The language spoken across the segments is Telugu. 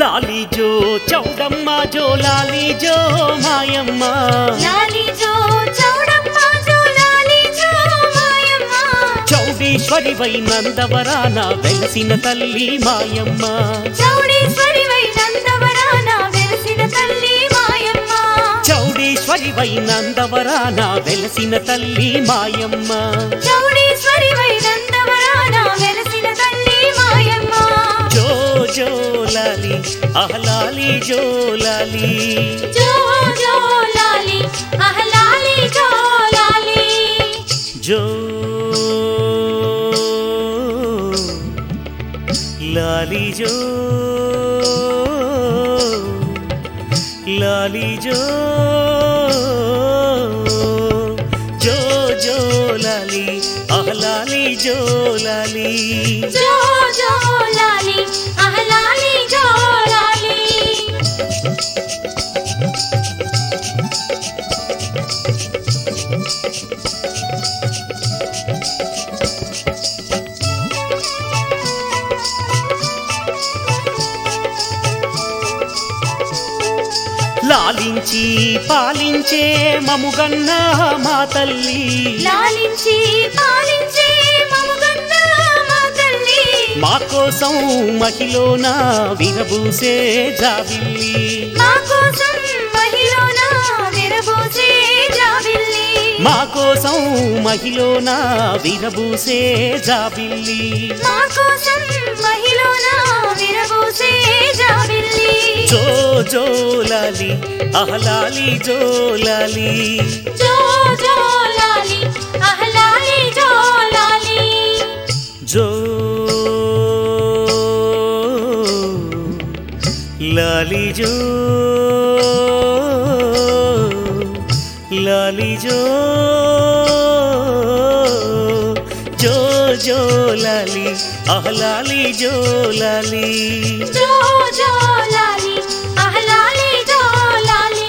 లాలి జో చౌడమ్మ జో లాలి జో మాయమ్మ లాలి జో చౌడమ్మ జో లాలి జో మాయమ్మ చౌడీశ్వరి వై నందవరాన వెలసిన తల్లి మాయమ్మ చౌడీశ్వరి వై నందవరాన వెలసిన తల్లి మాయమ్మ చౌడీశ్వరి వై నందవరాన వెలసిన తల్లి మాయమ్మ చౌడీశ్వరి వై నందవరాన వెలసిన తల్లి మాయమ్మ జో జో లాలి అహలాలి జో లాలి జో జో లాలి ఆహ్ లాలి జో లాలి జో లాలి జో లాలి జో జో జో లాలి ఆహ్ లాలి జో లాలి జో జో లాలి ఆహ్ లాలి జో లాలి లాలించి పాలించే మముగన్న మా తల్లి లాలించి పాలించే మముగన్న మా తల్లి మా కోసం మహిళన విరబూసే జాబిల్లి మా కోసం మహిళన విరబోసే జాబిల్లి మా కోసం మహిళన విరబూసే జాబిల్లి మా కోసం మహిళన విరబోసే జాబిల్లి జో జోలాలి అహలాలి జోలాలి జో జో లాలి ఆహ్ లాలి జో లాలి జో లాలి జో లాలి జో జో జో లాలి అహలాలి జో లాలి జో జో లాలి ఆహ్ లాలి జో లాలి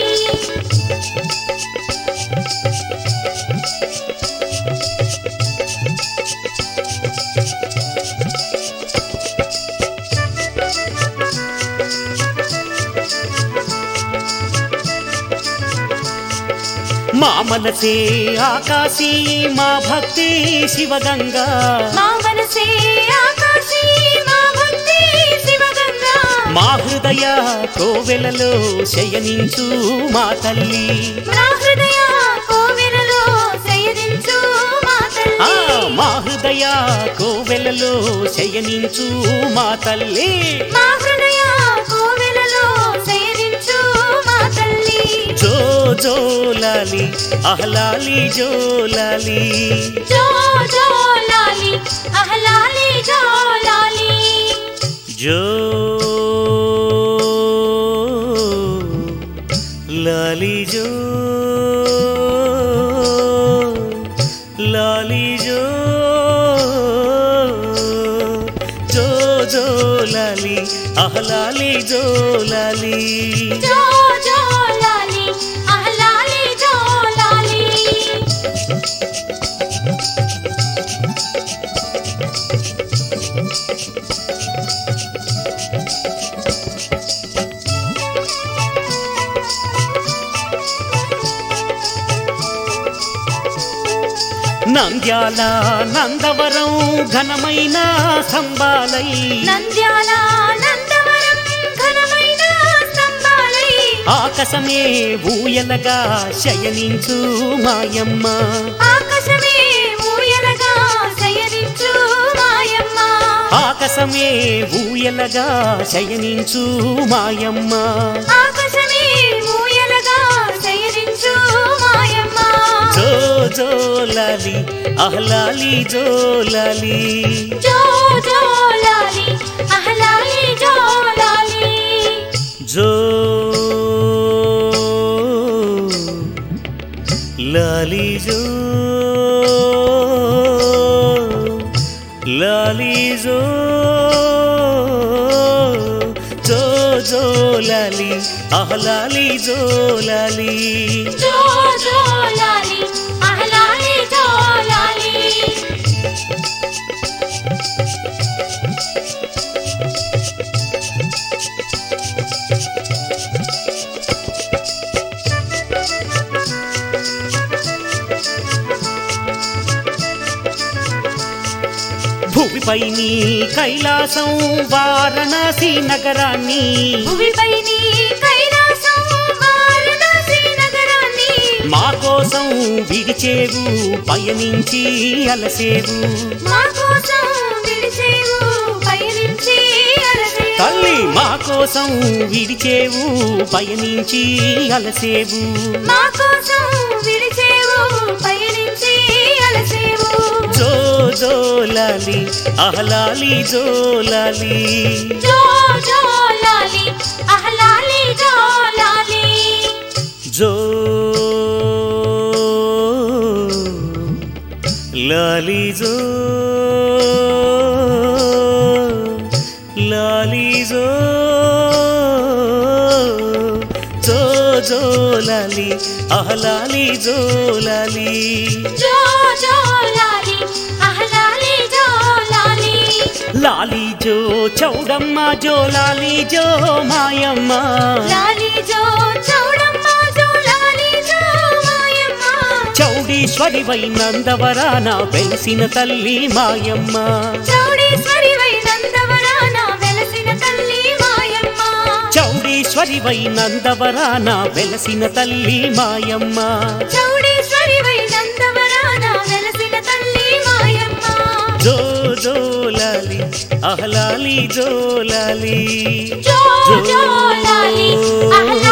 మా మనసే ఆకాశీ మా భక్తి శివగంగా మా మనసే ఆకాశీ మా భక్తి శివగంగా మా హృదయ కోవెలలో శయనించు మా తల్లి మా హృదయ కోవెలలో శయనించు మా ఆ తల్లి మా హృదయ కోవెలలో శయనించు మా తల్లి మా హృదయ కోవెలలో శయనించు మా తల్లి జో జోలాలి అహలాలి జోలాలి జో జో లాలి ఆహ్ లాలి జో లాలి జో లాలి జో లాలి జో జో జో లాలి అహలాలి జో లాలి జో జో లాలి ఆహ్ లాలి జో లాలి నంద్యాల నందవరం ఘనమైన స్తంభాలై నంద్యాల నందవరం ఘనమైన స్తంభాలై ఆకాశమే ఊయలగా శయనించు మాయమ్మ ఆకాశమే ఊయలగా శయనించు మాయమ్మ ఆకాశమే ఊయలగా శయనించు మాయమ్మ ఆకాశమే ఊయలగా శయనించు మాయమ్మ జో జోలాలి అహలాలి జోలాలి జో జో లాలి ఆహ్ లాలి జో లాలి జో లాలి జో లాలి జో జో జో లాలి అహలాలి జో లాలి జో జో లాలి ఆహ్ లాలి జో లాలి భువిపై నీ కైలాసం వారణాసి నగరాన్ని భూమిపై నీ కైలాసం వారణాసి నగరాన్ని మా కోసం విడిచేవు పయనించి అలసేవు మా కోసం విడిచేవు పయనించి అలసేవు తల్లి మా కోసం విడిచేవు పయనించి అలసేవు మా కోసం విడిచేవు పయనించి అలసేవు జో జోలాలి అహలాలి జోలాలి జో జో లాలి అహలాలి జో లాలి జో లాలి జో లాలి జో జో జో లాలి అహలాలి జో లాలి జో జో లాలి అహలాలి జో లాలి లాలి జో చౌడమ్మ జో లాలి జో మాయమ్మ లాలి జో చౌడమ్మ జో లాలి జో మాయమ్మ చౌడీశ్వరి వై నందవరాన వెలిసిన తల్లి మాయమ్మ చౌడేశ్వరి వై నందవరాన వెలసిన తల్లి మాయమ్మ చౌడీశ్వరి వై నందవరాన వెలసిన తల్లి మాయమ్మ చౌడేశ్వరి వై నందవరాన వెలసిన తల్లి మాయమ్మ జో జోలాలి అహలాలి జోలాలి జో జో లాలి అహలాలి